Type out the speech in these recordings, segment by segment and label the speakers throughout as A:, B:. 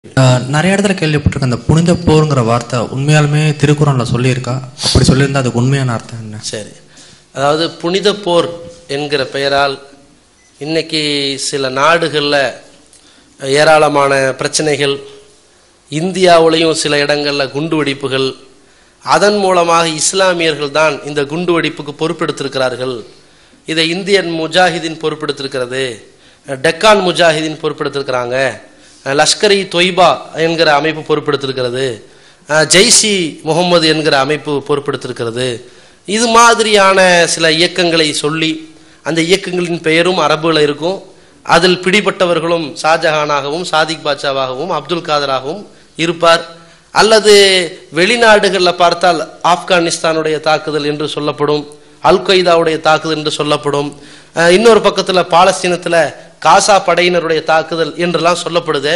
A: ஆஹ் நிறைய இடத்துல கேள்விப்பட்டிருக்க அந்த புனித போருங்கிற வார்த்தை உண்மையாலுமே திருக்குறள்ல சொல்லியிருக்கா அப்படி சொல்லியிருந்தா அதுக்கு உண்மையான அர்த்தம் என்ன
B: சரி அதாவது புனித போர் என்கிற பெயரால் இன்னைக்கு சில நாடுகளில் ஏராளமான பிரச்சனைகள் இந்தியாவுலேயும் சில இடங்களில் குண்டு வெடிப்புகள் அதன் மூலமாக இஸ்லாமியர்கள் தான் இந்த குண்டு வெடிப்புக்கு பொறுப்பெடுத்திருக்கிறார்கள் இதை இந்தியன் முஜாஹிதீன் பொறுப்பெடுத்திருக்கிறது டெக்கான் முஜாஹிதீன் பொறுப்பெடுத்திருக்கிறாங்க லஷ்கர் இ தொய்பா என்கிற அமைப்பு பொறுப்பெடுத்திருக்கிறது அஹ், ஜெய்ஷி முகமது என்கிற அமைப்பு பொறுப்பெடுத்திருக்கிறது இது மாதிரியான சில இயக்கங்களை சொல்லி அந்த இயக்கங்களின் பெயரும் அரபுல இருக்கும் அதில் பிடிபட்டவர்களும் ஷாஜஹானாகவும் சாதிக் பாட்சாவாகவும் அப்துல் காதராகவும் இருப்பார் அல்லது வெளிநாடுகளில் பார்த்தால் ஆப்கானிஸ்தானுடைய தாக்குதல் என்று சொல்லப்படும் அல் கொய்தாவுடைய தாக்குதல் என்று சொல்லப்படும் அஹ், இன்னொரு பக்கத்தில் பாலஸ்தீனத்தில் காசா படையினருடைய தாக்குதல் என்றெல்லாம் சொல்லப்படுது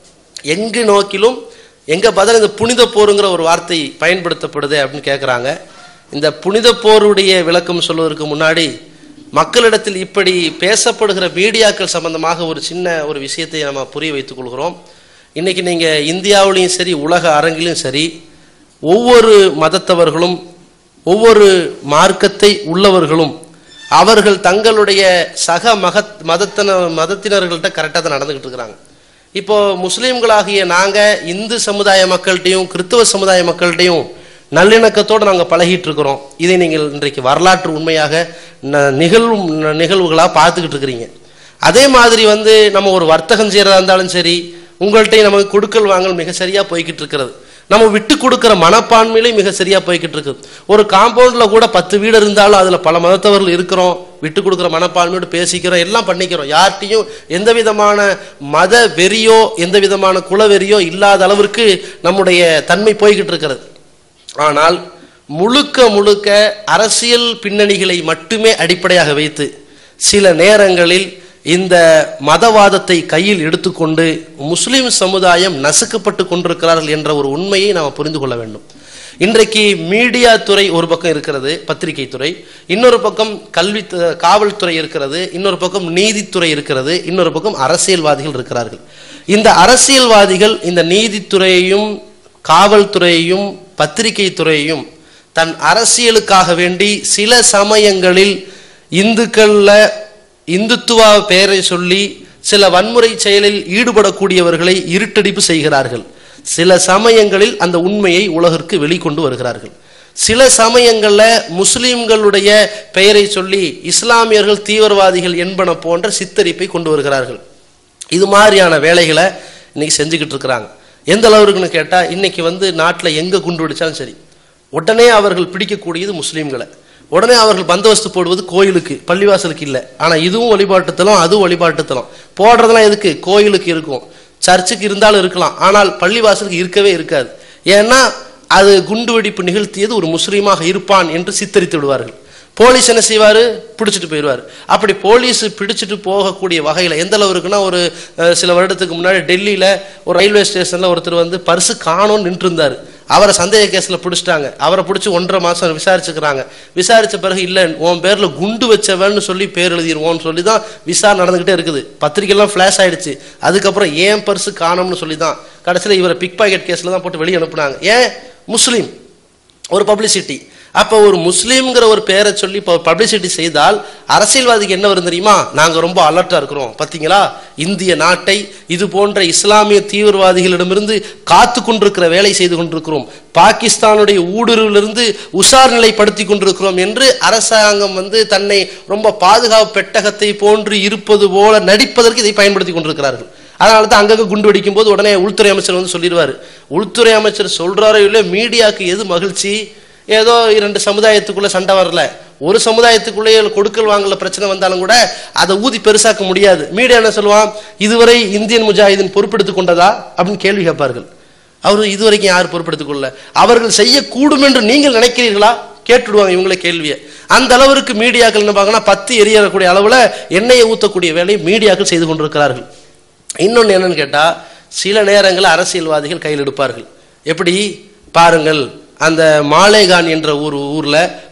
B: எங்கு நோக்கிலும் எங்க பதில் இந்த புனித போருங்கிற ஒரு வார்த்தை பயன்படுத்தப்படுது அப்படின்னு கேட்குறாங்க இந்த புனித போருடைய விளக்கம் சொல்வதற்கு முன்னாடி மக்களிடத்தில் இப்படி பேசப்படுகிற மீடியாக்கள் சம்பந்தமாக ஒரு சின்ன ஒரு விஷயத்தை நம்ம புரிய வைத்துக் கொள்கிறோம் இன்னைக்கு நீங்க இந்தியாவிலையும் சரி உலக அரங்கிலும் சரி ஒவ்வொரு மதத்தவர்களும் ஒவ்வொரு மார்க்கத்தை உள்ளவர்களும் அவர்கள் தங்களுடைய சக மகத் மதத்தின மதத்தினர்கள்ட்ட கரெக்டாக தான் நடந்துக்கிட்டு இருக்கிறாங்க இப்போ முஸ்லீம்களாகிய நாங்கள் இந்து சமுதாய மக்கள்கிட்டையும் கிறிஸ்தவ சமுதாய மக்கள்கிட்டையும் நல்லிணக்கத்தோடு நாங்கள் பழகிட்டு இருக்கிறோம் இதை நீங்கள் இன்றைக்கு வரலாற்று உண்மையாக ந- நிகழ்வு நிகழ்வுகளாக பார்த்துக்கிட்டு இருக்கிறீங்க அதே மாதிரி வந்து நம்ம ஒரு வர்த்தகம் செய்கிறதா இருந்தாலும் சரி உங்கள்கிட்ட நமக்கு கொடுக்கல் வாங்கல் மிக சரியாக போய்கிட்டு இருக்கிறது நம்ம விட்டு கொடுக்கிற மனப்பான்மையிலே மிக சரியா போய்கிட்டு இருக்குது ஒரு காம்பவுண்ட்ல கூட பத்து வீடு இருந்தாலும் அதுல பல மதத்தவர்கள் இருக்கிறோம் விட்டு கொடுக்கிற மனப்பான்மையோடு பேசிக்கிறோம் எல்லாம் பண்ணிக்கிறோம் யார்கிட்டையும் எந்த விதமான மத வெறியோ எந்த விதமான குல வெறியோ இல்லாத அளவிற்கு நம்முடைய தன்மை போய்கிட்டு இருக்கிறது ஆனால் முழுக்க முழுக்க அரசியல் பின்னணிகளை மட்டுமே அடிப்படையாக வைத்து சில நேரங்களில் இந்த மதவாதத்தை கையில் எடுத்துக்கொண்டு முஸ்லிம் சமுதாயம் நசுக்கப்பட்டு கொண்டிருக்கிறார்கள் என்ற ஒரு உண்மையை நாம் புரிந்து கொள்ள வேண்டும் இன்றைக்கு மீடியா துறை ஒரு பக்கம் இருக்கிறது பத்திரிகை துறை இன்னொரு பக்கம் கல்வி து- காவல்துறை இருக்கிறது இன்னொரு பக்கம் நீதித்துறை இருக்கிறது இன்னொரு பக்கம் அரசியல்வாதிகள் இருக்கிறார்கள் இந்த அரசியல்வாதிகள் இந்த நீதித்துறையையும் காவல்துறையையும் பத்திரிகை துறையையும் தன் அரசியலுக்காக வேண்டி சில சமயங்களில் இந்துக்கள்ல இந்துத்துவ பெயரை சொல்லி சில வன்முறை செயலில் ஈடுபடக்கூடியவர்களை இருட்டடிப்பு செய்கிறார்கள் சில சமயங்களில் அந்த உண்மையை உலகிற்கு வெளிக்கொண்டு வருகிறார்கள் சில சமயங்கள்ல முஸ்லிம்களுடைய பெயரை சொல்லி இஸ்லாமியர்கள் தீவிரவாதிகள் என்பன போன்ற சித்தரிப்பை கொண்டு வருகிறார்கள் இது மாதிரியான வேலைகளை இன்னைக்கு செஞ்சுக்கிட்டு இருக்கிறாங்க எந்த அளவுக்குன்னு கேட்டா இன்னைக்கு வந்து நாட்டில் எங்க குண்டு வெடிச்சாலும் சரி உடனே அவர்கள் பிடிக்கக்கூடியது முஸ்லீம்களை உடனே அவர்கள் பந்தோபஸ்து போடுவது கோயிலுக்கு பள்ளிவாசலுக்கு இல்லை ஆனா இதுவும் வழிபாட்டுத்தலம் அதுவும் வழிபாட்டுத்தலம் போடுறதெல்லாம் எதுக்கு கோயிலுக்கு இருக்கும் சர்ச்சுக்கு இருந்தாலும் இருக்கலாம் ஆனால் பள்ளிவாசலுக்கு இருக்கவே இருக்காது ஏன்னா அது குண்டு வெடிப்பு நிகழ்த்தியது ஒரு முஸ்லீமாக இருப்பான் என்று சித்தரித்து விடுவார்கள் போலீஸ் என்ன செய்வாரு பிடிச்சிட்டு போயிடுவார் அப்படி போலீஸ் பிடிச்சிட்டு போகக்கூடிய வகையில் எந்த அளவு இருக்குன்னா ஒரு அஹ், சில வருடத்துக்கு முன்னாடி டெல்லியில ஒரு ரயில்வே ஸ்டேஷன்ல ஒருத்தர் வந்து பர்சு காணோம்னு நின்று இருந்தார் அவரை சந்தேக கேஸ்ல பிடிச்சிட்டாங்க அவரை பிடிச்சி ஒன்றரை மாசம் விசாரிச்சுக்கிறாங்க விசாரிச்ச பிறகு இல்ல உன் பேர்ல குண்டு வச்சவன்னு சொல்லி பேர் எழுதிருவோம்னு சொல்லி தான் விசாரணை நடந்துகிட்டே இருக்குது பத்திரிக்கைலாம் ஃபிளாஷ் ஆயிடுச்சு அதுக்கப்புறம் ஏன் பர்சு காணோம்னு சொல்லி தான் கடைசியில் இவரை பிக் பாக்கெட் கேஸ்ல தான் போட்டு வெளியே அனுப்புனாங்க ஏன் முஸ்லீம் ஒரு பப்ளிசிட்டி அப்போ ஒரு முஸ்லீம்ங்கிற ஒரு பேரை சொல்லி இப்போ பப்ளிசிட்டி செய்தால் அரசியல்வாதிக்கு என்ன வரும் தெரியுமா நாங்கள் ரொம்ப அலர்ட்டா இருக்கிறோம் பார்த்தீங்களா இந்திய நாட்டை இது போன்ற இஸ்லாமிய தீவிரவாதிகளிடமிருந்து காத்து கொண்டிருக்கிற வேலை செய்து கொண்டிருக்கிறோம் பாகிஸ்தானுடைய ஊடுருவிலிருந்து உஷார் நிலைப்படுத்தி கொண்டிருக்கிறோம் என்று அரசாங்கம் வந்து தன்னை ரொம்ப பாதுகாப்பு பெட்டகத்தை போன்று இருப்பது போல நடிப்பதற்கு இதை பயன்படுத்தி கொண்டிருக்கிறார்கள் அதனால தான் அங்கங்க குண்டு வெடிக்கும் போது உடனே உள்துறை அமைச்சர் வந்து சொல்லிடுவாரு உள்துறை அமைச்சர் சொல்றாரோ இல்லையோ மீடியாக்கு எது மகிழ்ச்சி ஏதோ இரண்டு சமுதாயத்துக்குள்ள சண்டை வரல ஒரு சமுதாயத்துக்குள்ளேயே கொடுக்கல் வாங்கல பிரச்சனை வந்தாலும் கூட அதை ஊதி பெருசாக்க முடியாது மீடியா என்ன சொல்லுவான் இதுவரை இந்தியன் முஜாஹிதீன் பொறுப்பெடுத்துக் கொண்டதா அப்படின்னு கேள்வி கேட்பார்கள் அவர் இதுவரைக்கும் யார் பொறுப்பெடுத்துக் கொள்ள அவர்கள் செய்யக்கூடும் என்று நீங்கள் நினைக்கிறீர்களா கேட்டுடுவாங்க இவங்களே கேள்வியை அந்த அளவிற்கு மீடியாக்கள் என்ன பார்க்கணும் பத்து எரியக்கூடிய அளவுல எண்ணெயை ஊத்தக்கூடிய வேலையை மீடியாக்கள் செய்து கொண்டிருக்கிறார்கள் இன்னொன்று என்னன்னு கேட்டா சில நேரங்களில் அரசியல்வாதிகள் கையில் எடுப்பார்கள் எப்படி பாருங்கள் அந்த மாலேகான் என்ற ஊர் ஊர்ல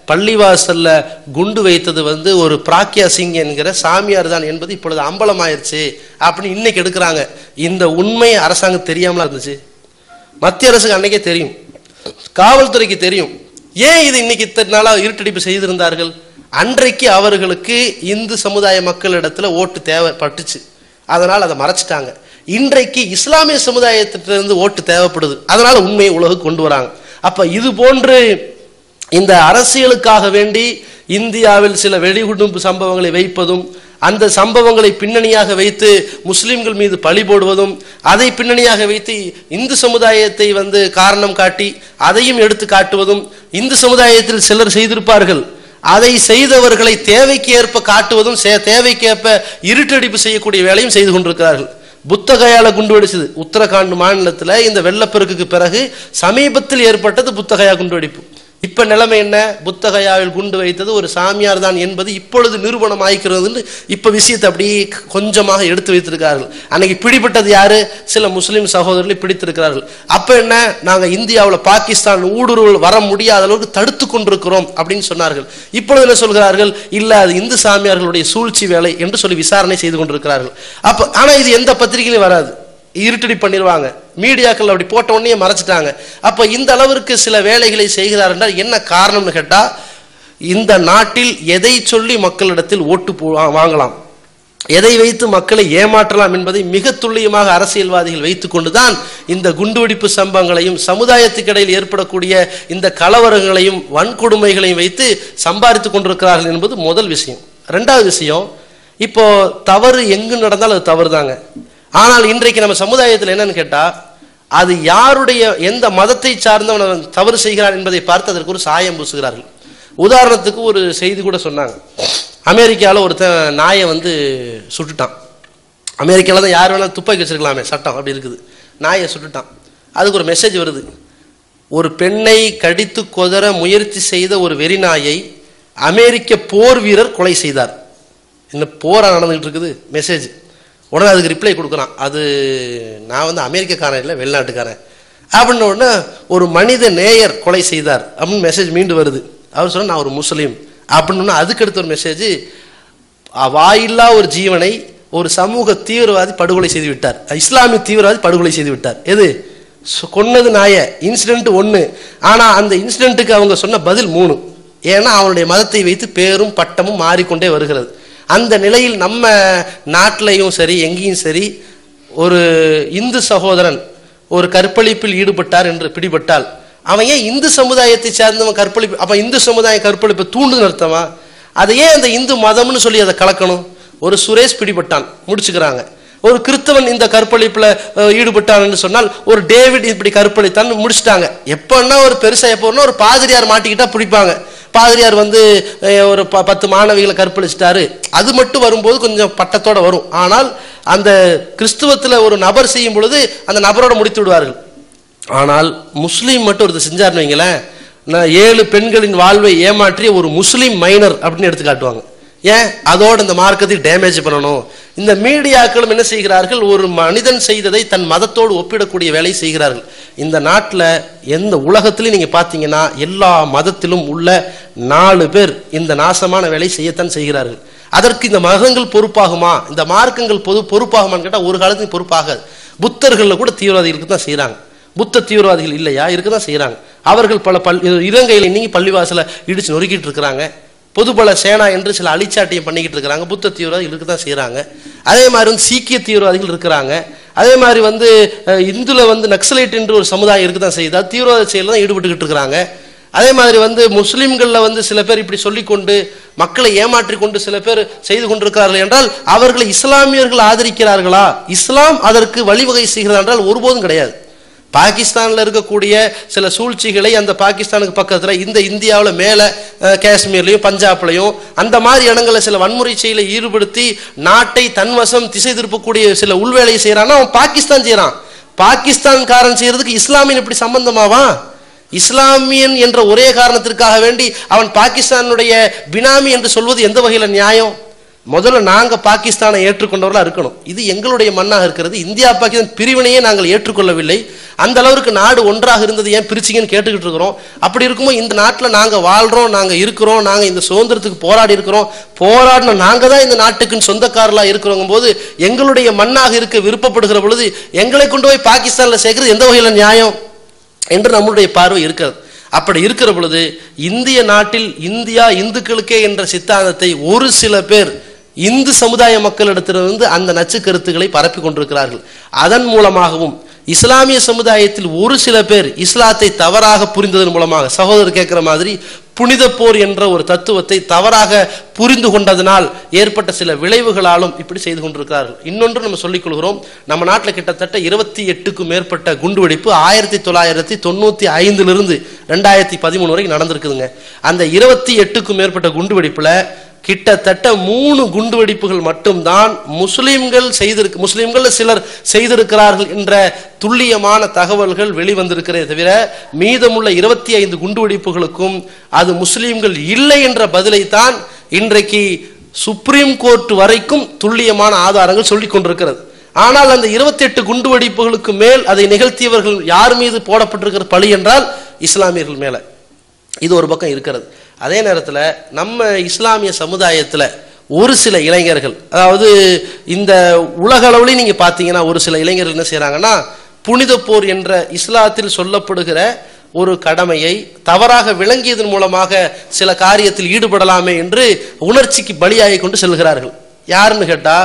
B: பள்ளிவாசல்ல குண்டு வைத்தது வந்து ஒரு பிராக்யா சிங் என்கிற சாமியார் தான் என்பது இப்பொழுது அம்பலமாயிருச்சு அப்படின்னு இன்னைக்கு எடுக்கிறாங்க இந்த உண்மை அரசாங்கம் தெரியாமலா இருந்துச்சு மத்திய அரசுக்கு அன்னைக்கே தெரியும் காவல்துறைக்கு தெரியும் ஏன் இது இன்னைக்கு இத்தனை நாளா இருட்டடிப்பு செய்திருந்தார்கள் அன்றைக்கு அவர்களுக்கு இந்து சமுதாய மக்களிடத்துல ஓட்டு தேவைப்பட்டுச்சு அதனால் அதை மறைச்சிட்டாங்க இன்றைக்கு இஸ்லாமிய சமுதாயத்திலிருந்து ஓட்டு தேவைப்படுது அதனால உண்மையை உலகுக்கு கொண்டு வராங்க அப்ப இது போன்று இந்த அரசியலுக்காக வேண்டி இந்தியாவில் சில வெடிகுண்டு சம்பவங்களை வைப்பதும் அந்த சம்பவங்களை பின்னணியாக வைத்து முஸ்லிம்கள் மீது பழி போடுவதும் அதை பின்னணியாக வைத்து இந்து சமுதாயத்தை வந்து காரணம் காட்டி அதையும் எடுத்து காட்டுவதும் இந்து சமுதாயத்தில் சிலர் செய்திருப்பார்கள் அதை செய்தவர்களை தேவைக்கு ஏற்ப காட்டுவதும் சே- தேவைக்கேற்ப இருட்டடிப்பு செய்யக்கூடிய வேலையும் செய்து கொண்டிருக்கிறார்கள் புத்தகையால குண்டு வெடிச்சது உத்தரகாண்ட் மாநிலத்தில் இந்த வெள்ளப்பெருக்குக்கு பிறகு சமீபத்தில் ஏற்பட்டது புத்தகையா குண்டுவெடிப்பு இப்ப நிலைமை என்ன புத்தகையாவில் குண்டு வைத்தது ஒரு சாமியார் தான் என்பது இப்பொழுது நிரூபணம் ஆயிக்கிறதுன்னு இப்ப விஷயத்தை அப்படியே கொஞ்சமாக எடுத்து வைத்திருக்கிறார்கள் அன்னைக்கு பிடிபட்டது யாரு சில முஸ்லிம் சகோதரர்களை பிடித்திருக்கிறார்கள் அப்ப என்ன நாங்க இந்தியாவுல பாகிஸ்தான் ஊடுருவல் வர முடியாத அளவுக்கு தடுத்து கொண்டிருக்கிறோம் அப்படின்னு சொன்னார்கள் இப்பொழுது என்ன சொல்கிறார்கள் இல்ல அது இந்து சாமியார்களுடைய சூழ்ச்சி வேலை என்று சொல்லி விசாரணை செய்து கொண்டிருக்கிறார்கள் அப்ப ஆனா இது எந்த பத்திரிகையிலும் வராது இருட்டடி பண்ணிடுவாங்க மீடியாக்கள் அப்படி போட்ட உடனே மறைச்சிட்டாங்க அப்ப இந்த அளவிற்கு சில வேலைகளை செய்கிறார் என்றால் என்ன காரணம்னு கேட்டா இந்த நாட்டில் எதை சொல்லி மக்களிடத்தில் ஓட்டு போ- வாங்கலாம் எதை வைத்து மக்களை ஏமாற்றலாம் என்பதை மிக துல்லியமாக அரசியல்வாதிகள் வைத்துக் கொண்டுதான் இந்த குண்டுவெடிப்பு சம்பவங்களையும் சமுதாயத்துக்கு இடையில் ஏற்படக்கூடிய இந்த கலவரங்களையும் வன்கொடுமைகளையும் வைத்து சம்பாதித்துக் கொண்டிருக்கிறார்கள் என்பது முதல் விஷயம் ரெண்டாவது விஷயம் இப்போ தவறு எங்கு நடந்தாலும் அது தவறு தாங்க ஆனால் இன்றைக்கு நம்ம சமுதாயத்தில் என்னன்னு கேட்டா அது யாருடைய எந்த மதத்தை சார்ந்தவன் அவன் தவறு செய்கிறான் என்பதை பார்த்து அதற்கு ஒரு சாயம் பூசுகிறார்கள் உதாரணத்துக்கு ஒரு செய்தி கூட சொன்னாங்க அமெரிக்காவில் ஒருத்தன் நாயை வந்து சுட்டுட்டான் அமெரிக்காவில் தான் யார் வேணாலும் துப்பாக்கி வச்சிருக்கலாமே சட்டம் அப்படி இருக்குது நாயை சுட்டுட்டான் அதுக்கு ஒரு மெசேஜ் வருது ஒரு பெண்ணை கடித்து கொதற முயற்சி செய்த ஒரு வெறிநாயை அமெரிக்க போர் வீரர் கொலை செய்தார் இந்த போரா நடந்துகிட்டு இருக்குது மெசேஜ் உடனே அதுக்கு ரிப்ளை கொடுக்குறான் அது நான் வந்து அமெரிக்கக்காரன் இல்லை வெளிநாட்டுக்காரன் அப்படின்ன உடனே ஒரு மனித நேயர் கொலை செய்தார் அப்படின்னு மெசேஜ் மீண்டு வருது அவர் சொன்னா நான் ஒரு முஸ்லீம் அப்படின்னு அதுக்கு அடுத்த ஒரு மெசேஜ் வாயில்லா ஒரு ஜீவனை ஒரு சமூக தீவிரவாதி படுகொலை செய்து விட்டார் இஸ்லாமிய தீவிரவாதி படுகொலை செய்து விட்டார் எது சு- கொன்னது நாய இன்சிடென்ட் ஒன்று ஆனா அந்த இன்சிடென்ட்டுக்கு அவங்க சொன்ன பதில் மூணு ஏன்னா அவனுடைய மதத்தை வைத்து பேரும் பட்டமும் மாறிக்கொண்டே வருகிறது அந்த நிலையில் நம்ம நாட்டிலையும் சரி எங்கேயும் சரி ஒரு இந்து சகோதரன் ஒரு கற்பழிப்பில் ஈடுபட்டார் என்று பிடிபட்டால் அவன் ஏன் இந்து சமுதாயத்தை சார்ந்தவன் கற்பழிப்பு அப்ப இந்து சமுதாயம் கற்பழிப்பை தூண்டு நிறுத்தவா அதை ஏன் அந்த இந்து மதம்னு சொல்லி அதை கலக்கணும் ஒரு சுரேஷ் பிடிபட்டான் முடிச்சுக்கிறாங்க ஒரு கிறிஸ்தவன் இந்த கற்பழிப்புல அஹ், ஈடுபட்டான்னு சொன்னால் ஒரு டேவிட் இப்படி கற்பழித்தான் முடிச்சிட்டாங்க எப்பன்னா ஒரு பெருசா எப்போன்னா ஒரு பாதிரியார் மாட்டிக்கிட்டா பிடிப்பாங்க பாதிரியார் வந்து அஹ், ஒரு ப- பத்து மாணவிகளை கற்பழிச்சிட்டாரு அது மட்டும் வரும்போது கொஞ்சம் பட்டத்தோட வரும் ஆனால் அந்த கிறிஸ்துவத்துல ஒரு நபர் செய்யும் பொழுது அந்த நபரோட முடித்து விடுவார்கள் ஆனால் முஸ்லீம் மட்டும் ஒருத்தர் செஞ்சாருன்னு வைங்களேன் நான் ஏழு பெண்களின் வாழ்வை ஏமாற்றிய ஒரு முஸ்லீம் மைனர் அப்படின்னு எடுத்து காட்டுவாங்க ஏன் அதோட இந்த மார்க்கத்தை டேமேஜ் பண்ணணும் இந்த மீடியாக்களும் என்ன செய்கிறார்கள் ஒரு மனிதன் செய்ததை தன் மதத்தோடு ஒப்பிடக்கூடிய வேலை செய்கிறார்கள் இந்த நாட்டில் எந்த உலகத்திலையும் நீங்க பார்த்தீங்கன்னா எல்லா மதத்திலும் உள்ள நாலு பேர் இந்த நாசமான வேலை செய்யத்தான் செய்கிறார்கள் அதற்கு இந்த மதங்கள் பொறுப்பாகுமா இந்த மார்க்கங்கள் பொது பொறுப்பாகுமான்னு கேட்டால் ஒரு காலத்துக்கு பொறுப்பாகாது புத்தர்களில் கூட தீவிரவாதிகளுக்கு தான் செய்கிறாங்க புத்த தீவிரவாதிகள் இல்லையா இருக்க தான் செய்கிறாங்க அவர்கள் பல பல் இலங்கையில் இன்னைக்கு பள்ளிவாசலை இடிச்சு நொறுக்கிட்டு இருக்கிறாங்க பொதுபல சேனா என்று சில அழிச்சாட்டியம் பண்ணிக்கிட்டு இருக்கிறாங்க புத்த தீவிரவாதிகள் இருக்க தான் செய்கிறாங்க அதே மாதிரி வந்து சீக்கிய தீவிரவாதிகள் இருக்கிறாங்க அதே மாதிரி வந்து அஹ், இந்துல வந்து நக்சலைட் என்று ஒரு சமுதாயம் இருக்க தான் செய்யுது அது தீவிரவாத செயலில் தான் ஈடுபட்டுக்கிட்டு இருக்கிறாங்க அதே மாதிரி வந்து முஸ்லிம்களில் வந்து சில பேர் இப்படி சொல்லிக்கொண்டு மக்களை ஏமாற்றி கொண்டு சில பேர் செய்து கொண்டிருக்கிறார்கள் என்றால் அவர்களை இஸ்லாமியர்கள் ஆதரிக்கிறார்களா இஸ்லாம் அதற்கு வழிவகை செய்கிறதா என்றால் ஒருபோதும் கிடையாது பாகிஸ்தான்ல இருக்கக்கூடிய சில சூழ்ச்சிகளை அந்த பாகிஸ்தானுக்கு பக்கத்துல இந்த இந்தியாவுல மேல அஹ், காஷ்மீர்லயும் பஞ்சாப்லயும் அந்த மாதிரி இடங்கள்ல சில வன்முறை செயலை ஈடுபடுத்தி நாட்டை தன்வசம் திசை திருப்பக்கூடிய சில உள்வேலையை செய்யறான்னா அவன் பாகிஸ்தான் செய்யறான் பாகிஸ்தான்காரன் செய்யறதுக்கு இஸ்லாமியன் எப்படி சம்பந்தமாவா இஸ்லாமியன் என்ற ஒரே காரணத்திற்காக வேண்டி அவன் பாகிஸ்தானுடைய பினாமி என்று சொல்வது எந்த வகையில நியாயம் முதல்ல நாங்க பாகிஸ்தானை ஏற்றுக்கொண்டவர்களா இருக்கணும் இது எங்களுடைய மண்ணாக இருக்கிறது இந்தியா பாகிஸ்தான் பிரிவினையே நாங்கள் ஏற்றுக்கொள்ளவில்லை அந்த அளவுக்கு நாடு ஒன்றாக இருந்தது ஏன் பிரிச்சிங்கன்னு கேட்டுக்கிட்டு இருக்கிறோம் அப்படி இருக்கும்போது இந்த நாட்டில் நாங்க வாழ்றோம் நாங்க இருக்கிறோம் நாங்க இந்த சுதந்திரத்துக்கு போராடி இருக்கிறோம் போராடின நாங்க தான் இந்த நாட்டுக்கு சொந்தக்காரலா இருக்கிறோங்கும் போது எங்களுடைய மண்ணாக இருக்க விருப்பப்படுகிற பொழுது எங்களை கொண்டு போய் பாகிஸ்தான்ல சேர்க்கிறது எந்த வகையில நியாயம் என்று நம்முடைய பார்வை இருக்கிறது அப்படி இருக்கிற பொழுது இந்திய நாட்டில் இந்தியா இந்துக்களுக்கே என்ற சித்தாந்தத்தை ஒரு சில பேர் இந்து சமுதாய மக்களிடத்திலிருந்து அந்த நச்சு கருத்துக்களை பரப்பி கொண்டிருக்கிறார்கள் அதன் மூலமாகவும் இஸ்லாமிய சமுதாயத்தில் ஒரு சில பேர் இஸ்லாத்தை தவறாக புரிந்ததன் மூலமாக சகோதரர் கேட்கிற மாதிரி புனித போர் என்ற ஒரு தத்துவத்தை தவறாக புரிந்து கொண்டதனால் ஏற்பட்ட சில விளைவுகளாலும் இப்படி செய்து கொண்டிருக்கிறார்கள் இன்னொன்று நம்ம சொல்லிக் கொள்கிறோம் நம்ம நாட்டில் கிட்டத்தட்ட இருபத்தி எட்டுக்கும் மேற்பட்ட குண்டுவெடிப்பு ஆயிரத்தி தொள்ளாயிரத்தி தொண்ணூத்தி ஐந்திலிருந்து ரெண்டாயிரத்தி பதிமூணு வரைக்கும் நடந்திருக்குதுங்க அந்த இருபத்தி எட்டுக்கும் மேற்பட்ட குண்டுவெடிப்புல கிட்டத்தட்ட மூணு குண்டுவெடிப்புகள் மட்டும்தான் முஸ்லிம்கள் செய்திருக்கு முஸ்லிம்கள் சிலர் செய்திருக்கிறார்கள் என்ற துல்லியமான தகவல்கள் வெளிவந்திருக்கிறதே தவிர மீதமுள்ள இருபத்தி ஐந்து குண்டுவெடிப்புகளுக்கும் அது முஸ்லிம்கள் இல்லை என்ற பதிலை தான் இன்றைக்கு சுப்ரீம் கோர்ட் வரைக்கும் துல்லியமான ஆதாரங்கள் சொல்லிக் கொண்டிருக்கிறது ஆனால் அந்த இருபத்தி எட்டு குண்டுவெடிப்புகளுக்கு மேல் அதை நிகழ்த்தியவர்கள் யார் மீது போடப்பட்டிருக்கிற பழி என்றால் இஸ்லாமியர்கள் மேல இது ஒரு பக்கம் இருக்கிறது அதே நேரத்தில் நம்ம இஸ்லாமிய சமுதாயத்தில் ஒரு சில இளைஞர்கள் அதாவது இந்த உலக அளவுலையும் நீங்க பார்த்தீங்கன்னா ஒரு சில இளைஞர்கள் என்ன செய்றாங்கன்னா புனித போர் என்ற இஸ்லாத்தில் சொல்லப்படுகிற ஒரு கடமையை தவறாக விளங்கியதன் மூலமாக சில காரியத்தில் ஈடுபடலாமே என்று உணர்ச்சிக்கு பலியாகி கொண்டு செல்கிறார்கள் யாருன்னு கேட்டா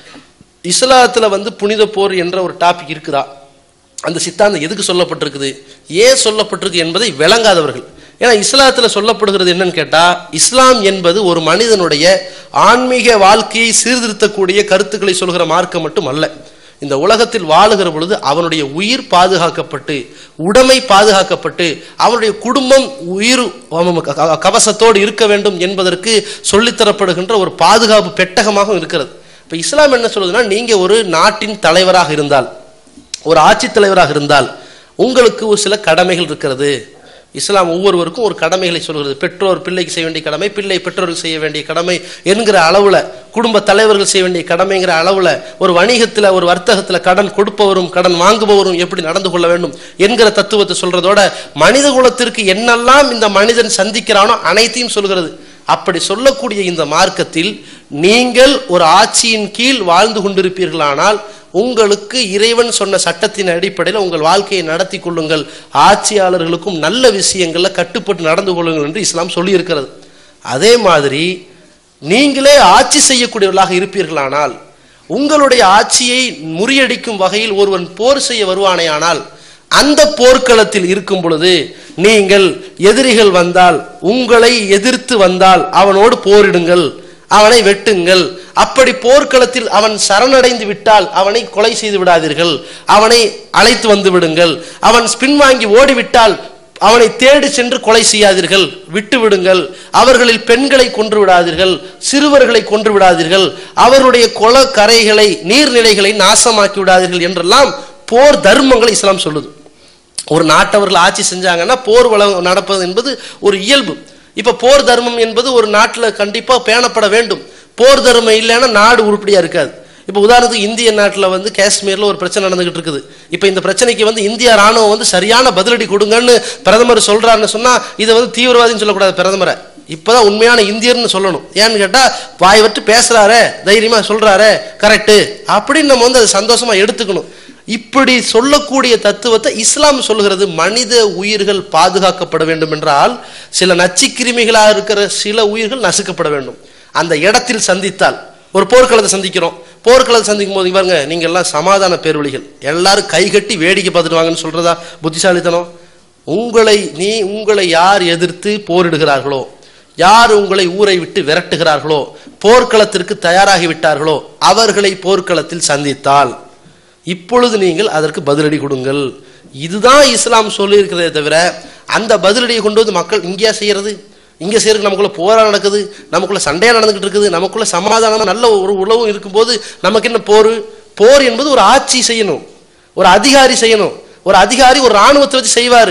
B: இஸ்லாத்துல வந்து புனித போர் என்ற ஒரு டாபிக் இருக்குதா அந்த சித்தாந்தம் எதுக்கு சொல்லப்பட்டிருக்குது ஏன் சொல்லப்பட்டிருக்கு என்பதை விளங்காதவர்கள் ஏன்னா இஸ்லாத்துல சொல்லப்படுகிறது என்னன்னு கேட்டா இஸ்லாம் என்பது ஒரு மனிதனுடைய ஆன்மீக வாழ்க்கையை சீர்திருத்தக்கூடிய கருத்துக்களை சொல்கிற மார்க்கம் மட்டும் அல்ல இந்த உலகத்தில் வாழுகிற பொழுது அவனுடைய உயிர் பாதுகாக்கப்பட்டு உடைமை பாதுகாக்கப்பட்டு அவனுடைய குடும்பம் உயிர் க- கவசத்தோடு இருக்க வேண்டும் என்பதற்கு சொல்லித்தரப்படுகின்ற ஒரு பாதுகாப்பு பெட்டகமாக இருக்கிறது இப்ப இஸ்லாம் என்ன சொல்லுதுன்னா நீங்க ஒரு நாட்டின் தலைவராக இருந்தால் ஒரு ஆட்சித் தலைவராக இருந்தால் உங்களுக்கு ஒரு சில கடமைகள் இருக்கிறது இஸ்லாம் ஒவ்வொருவருக்கும் ஒரு கடமைகளை சொல்கிறது பெற்றோர் பிள்ளைக்கு செய்ய வேண்டிய கடமை பிள்ளை பெற்றோருக்கு செய்ய வேண்டிய கடமை என்கிற அளவுல குடும்ப தலைவர்கள் செய்ய வேண்டிய கடமைங்கிற அளவுல ஒரு வணிகத்துல ஒரு வர்த்தகத்துல கடன் கொடுப்பவரும் கடன் வாங்குபவரும் எப்படி நடந்து கொள்ள வேண்டும் என்கிற தத்துவத்தை சொல்றதோட மனித குலத்திற்கு என்னெல்லாம் இந்த மனிதன் சந்திக்கிறானோ அனைத்தையும் சொல்கிறது அப்படி சொல்லக்கூடிய இந்த மார்க்கத்தில் நீங்கள் ஒரு ஆட்சியின் கீழ் வாழ்ந்து கொண்டிருப்பீர்களானால் உங்களுக்கு இறைவன் சொன்ன சட்டத்தின் அடிப்படையில் உங்கள் வாழ்க்கையை நடத்தி கொள்ளுங்கள் ஆட்சியாளர்களுக்கும் நல்ல விஷயங்கள்ல கட்டுப்பட்டு நடந்து கொள்ளுங்கள் என்று இஸ்லாம் சொல்லியிருக்கிறது அதே மாதிரி நீங்களே ஆட்சி செய்யக்கூடியவர்களாக இருப்பீர்களானால் உங்களுடைய ஆட்சியை முறியடிக்கும் வகையில் ஒருவன் போர் செய்ய வருவானேயானால் அந்த போர்க்களத்தில் இருக்கும் பொழுது நீங்கள் எதிரிகள் வந்தால் உங்களை எதிர்த்து வந்தால் அவனோடு போரிடுங்கள் அவனை வெட்டுங்கள் அப்படி போர்க்களத்தில் அவன் சரணடைந்து விட்டால் அவனை கொலை செய்து விடாதீர்கள் அவனை அழைத்து வந்து விடுங்கள் அவன் பின்வாங்கி ஓடிவிட்டால் அவனை தேடி சென்று கொலை செய்யாதீர்கள் விட்டு விடுங்கள் அவர்களில் பெண்களை கொன்று விடாதீர்கள் சிறுவர்களை கொன்று விடாதீர்கள் அவருடைய கொல கரைகளை நீர்நிலைகளை நாசமாக்கி விடாதீர்கள் என்றெல்லாம் போர் தர்மங்களை இஸ்லாம் சொல்லுது ஒரு நாட்டவர்கள் ஆட்சி செஞ்சாங்கன்னா போர் வளம் நடப்பது என்பது ஒரு இயல்பு இப்ப போர் தர்மம் என்பது ஒரு நாட்டுல கண்டிப்பா பேணப்பட வேண்டும் போர் தர்மம் இல்லைன்னா நாடு உருப்படியா இருக்காது இப்ப உதாரணத்துக்கு இந்திய நாட்டுல வந்து காஷ்மீர்ல ஒரு பிரச்சனை நடந்துகிட்டு இருக்குது இப்ப இந்த பிரச்சனைக்கு வந்து இந்திய ராணுவம் வந்து சரியான பதிலடி கொடுங்கன்னு பிரதமர் சொல்றாருன்னு சொன்னா இதை வந்து தீவிரவாதின்னு சொல்லக்கூடாது பிரதமரை இப்பதான் உண்மையான இந்தியர்னு சொல்லணும் ஏன்னு கேட்டா வாய் விட்டு பேசுறாரே தைரியமா சொல்றாரே கரெக்ட் அப்படின்னு நம்ம வந்து அதை சந்தோஷமா எடுத்துக்கணும் இப்படி சொல்லக்கூடிய தத்துவத்தை இஸ்லாம் சொல்கிறது மனித உயிர்கள் பாதுகாக்கப்பட வேண்டும் என்றால் சில நச்சுக்கிருமிகளாக இருக்கிற சில உயிர்கள் நசுக்கப்பட வேண்டும் அந்த இடத்தில் சந்தித்தால் ஒரு போர்க்களத்தை சந்திக்கிறோம் போர்க்களத்தை சந்திக்கும் போது பாருங்க நீங்க எல்லாம் சமாதான பேர்வழிகள் எல்லாரும் கைகட்டி வேடிக்கை பார்த்துட்டு வாங்கன்னு சொல்றதா புத்திசாலித்தனம் உங்களை நீ உங்களை யார் எதிர்த்து போரிடுகிறார்களோ யார் உங்களை ஊரை விட்டு விரட்டுகிறார்களோ போர்க்களத்திற்கு தயாராகி விட்டார்களோ அவர்களை போர்க்களத்தில் சந்தித்தால் இப்பொழுது நீங்கள் அதற்கு பதிலடி கொடுங்கள் இதுதான் இஸ்லாம் சொல்லியிருக்கிறதே தவிர அந்த பதிலடியை கொண்டு வந்து மக்கள் இங்கேயா செய்யறது இங்க செய்யறதுக்கு நமக்குள்ள போரா நடக்குது நமக்குள்ள சண்டையா நடந்துகிட்டு இருக்குது நமக்குள்ள சமாதானம் நல்ல ஒரு உறவும் இருக்கும்போது நமக்கு என்ன போர் போர் என்பது ஒரு ஆட்சி செய்யணும் ஒரு அதிகாரி செய்யணும் ஒரு அதிகாரி ஒரு ராணுவத்தை வச்சு செய்வாரு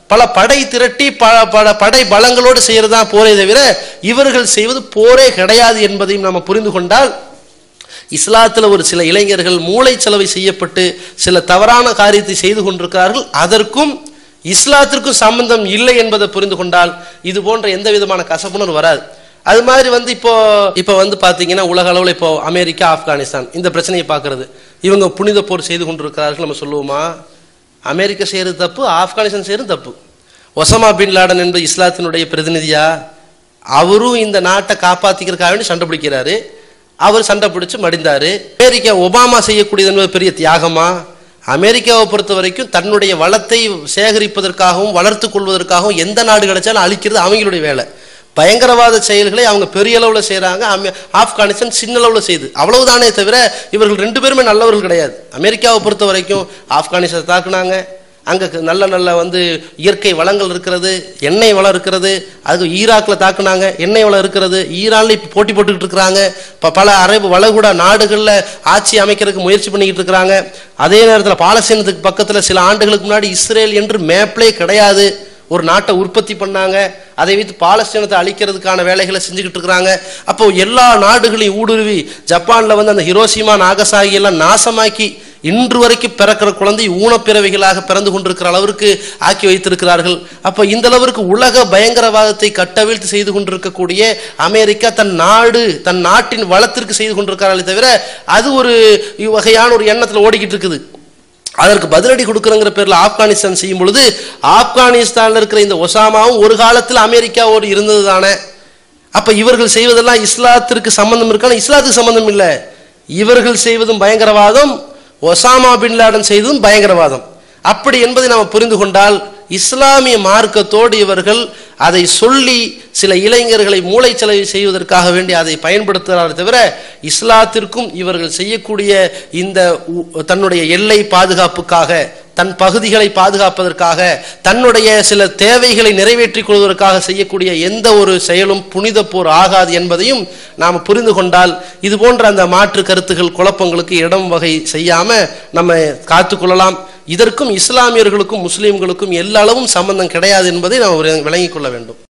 B: பல படை திரட்டி பல பல படை பலங்களோடு செய்யறதா போரே தவிர இவர்கள் செய்வது போரே கிடையாது என்பதையும் நம்ம புரிந்து கொண்டால் இஸ்லாத்துல ஒரு சில இளைஞர்கள் மூளை செலவை செய்யப்பட்டு சில தவறான காரியத்தை செய்து கொண்டிருக்கிறார்கள் அதற்கும் இஸ்லாத்திற்கும் சம்பந்தம் இல்லை என்பதை புரிந்து கொண்டால் இது போன்ற எந்த விதமான கசப்புணர்வு வராது அது மாதிரி வந்து இப்போ இப்போ வந்து பாத்தீங்கன்னா உலக அளவில் இப்போ அமெரிக்கா ஆப்கானிஸ்தான் இந்த பிரச்சனையை பார்க்கறது இவங்க புனித போர் செய்து கொண்டிருக்கிறார்கள் நம்ம சொல்லுவோமா அமெரிக்கா செய்யறது தப்பு ஆப்கானிஸ்தான் செய்யறது தப்பு ஒசமா பின் லாடன் என்பது இஸ்லாத்தினுடைய பிரதிநிதியா அவரும் இந்த நாட்டை காப்பாத்திக்கிறதுக்காக வேண்டி சண்டை பிடிக்கிறாரு அவர் சண்டை பிடிச்சு மடிந்தாரு அமெரிக்கா ஒபாமா செய்யக்கூடியது என்பது பெரிய தியாகமா அமெரிக்காவை பொறுத்த வரைக்கும் தன்னுடைய வளத்தை சேகரிப்பதற்காகவும் வளர்த்து கொள்வதற்காகவும் எந்த நாடு கிடைச்சாலும் அழிக்கிறது அவங்களுடைய வேலை பயங்கரவாத செயல்களை அவங்க பெரிய அளவில் செய்கிறாங்க ஆப்கானிஸ்தான் சின்ன அளவில் செய்யுது அவ்வளவுதானே தவிர இவர்கள் ரெண்டு பேருமே நல்லவர்கள் கிடையாது அமெரிக்காவை பொறுத்த வரைக்கும் ஆப்கானிஸ்தான் தாக்குனாங்க அங்கே நல்ல நல்ல வந்து இயற்கை வளங்கள் இருக்கிறது எண்ணெய் வளம் இருக்கிறது அது ஈராக்கில் தாக்குனாங்க எண்ணெய் வளம் இருக்கிறது ஈரான்ல இப்போ போட்டி போட்டுக்கிட்டு இருக்கிறாங்க இப்போ பல அரபு வளைகுடா நாடுகளில் ஆட்சி அமைக்கிறதுக்கு முயற்சி பண்ணிக்கிட்டு இருக்கிறாங்க அதே நேரத்தில் பாலஸ்தீனத்துக்கு பக்கத்தில் சில ஆண்டுகளுக்கு முன்னாடி இஸ்ரேல் என்று மேப்லே கிடையாது ஒரு நாட்டை உற்பத்தி பண்ணாங்க அதை வைத்து பாலஸ்தீனத்தை அழிக்கிறதுக்கான வேலைகளை செஞ்சுக்கிட்டு இருக்கிறாங்க அப்போ எல்லா நாடுகளையும் ஊடுருவி ஜப்பான்ல வந்து அந்த ஹிரோசிமா நாகசாகி எல்லாம் நாசமாக்கி இன்று வரைக்கும் பிறக்கிற குழந்தை ஊனப்பிறவிகளாக பிறந்து கொண்டிருக்கிற அளவிற்கு ஆக்கி வைத்திருக்கிறார்கள் அப்ப இந்த அளவிற்கு உலக பயங்கரவாதத்தை கட்டவிழ்த்து செய்து கொண்டிருக்கக்கூடிய அமெரிக்கா தன் நாடு தன் நாட்டின் வளத்திற்கு செய்து கொண்டிருக்கிறார்களே தவிர அது ஒரு வகையான ஒரு எண்ணத்துல ஓடிக்கிட்டு இருக்குது அதற்கு பதிலடி கொடுக்குறங்கிற பேர்ல ஆப்கானிஸ்தான் செய்யும் பொழுது ஆப்கானிஸ்தான்ல இருக்கிற இந்த ஒசாமாவும் ஒரு காலத்தில் அமெரிக்காவோடு இருந்தது தானே அப்ப இவர்கள் செய்வதெல்லாம் இஸ்லாத்திற்கு சம்பந்தம் இருக்கான இஸ்லாத்துக்கு சம்பந்தம் இல்லை இவர்கள் செய்வதும் பயங்கரவாதம் ஒசாமா பின் லாடன் செய்ததும் பயங்கரவாதம் அப்படி என்பதை நாம் புரிந்து கொண்டால் இஸ்லாமிய மார்க்கத்தோடு இவர்கள் அதை சொல்லி சில இளைஞர்களை மூளைச்சலவை செய்வதற்காக வேண்டி அதை பயன்படுத்துகிறார்கள் தவிர இஸ்லாத்திற்கும் இவர்கள் செய்யக்கூடிய இந்த உ- தன்னுடைய எல்லை பாதுகாப்புக்காக தன் பகுதிகளை பாதுகாப்பதற்காக தன்னுடைய சில தேவைகளை நிறைவேற்றிக் கொள்வதற்காக செய்யக்கூடிய எந்த ஒரு செயலும் புனித போர் ஆகாது என்பதையும் நாம் புரிந்து கொண்டால் இது போன்ற அந்த மாற்று கருத்துகள் குழப்பங்களுக்கு இடம் வகை செய்யாம நம்ம காத்துக்கொள்ளலாம் இதற்கும் இஸ்லாமியர்களுக்கும் முஸ்லிம்களுக்கும் எல்லா அளவும் சம்பந்தம் கிடையாது என்பதை நாம் விளங்கிக் கொள்ள வேண்டும்